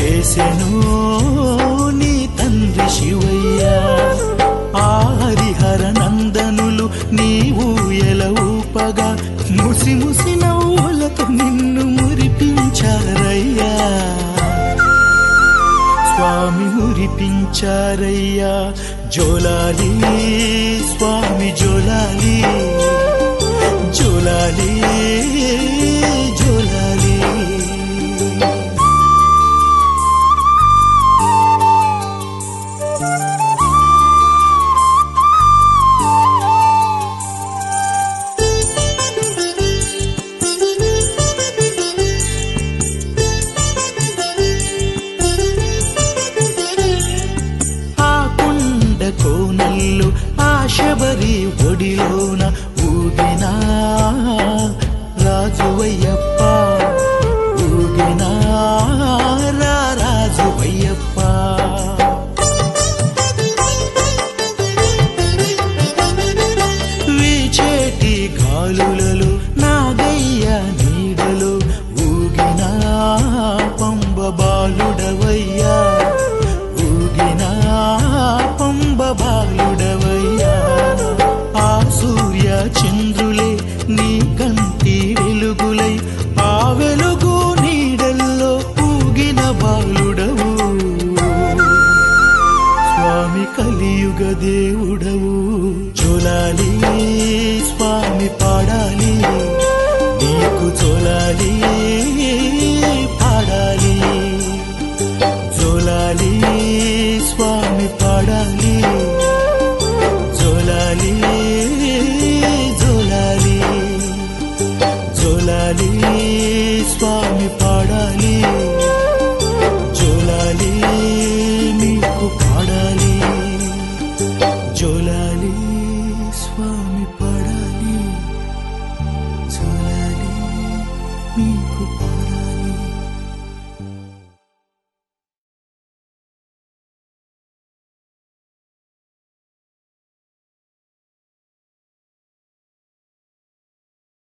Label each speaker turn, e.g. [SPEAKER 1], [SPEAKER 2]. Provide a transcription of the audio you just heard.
[SPEAKER 1] చేసెను నీ తండ్రి శివయ్య ఆ హరిహర నందనులు నీవు ఎల ఊపగా ముసి ముసి నవ్వులతో నిన్ను మురిపించారయ్యా స్వామి మురిపించారయ్యా జోలాలి స్వామి జోలాలి జోలాలి జోలాలి ఆ కొండ కోనల్లు ఆ శబరి ఒడిలోన ఊగినా రాజువయ్యప్ప ఊగినా రా రాజువయ్యప్ప వీచేటి గాలులలో నాగయ్య నీడలో ఊగినా పంబ బాలుడవయ్యా ఊగినా పంబ బాలుడవయ్యా ఆ సూర్య చంద్రులే నీ కంటి వెలుగులై ఆ వెలుగు నీడల్లో ఊగిన బాలుడవు స్వామి కలియుగ దేవుడవు చూలాలి స్వామి పాడాలి నీకు చోలాలి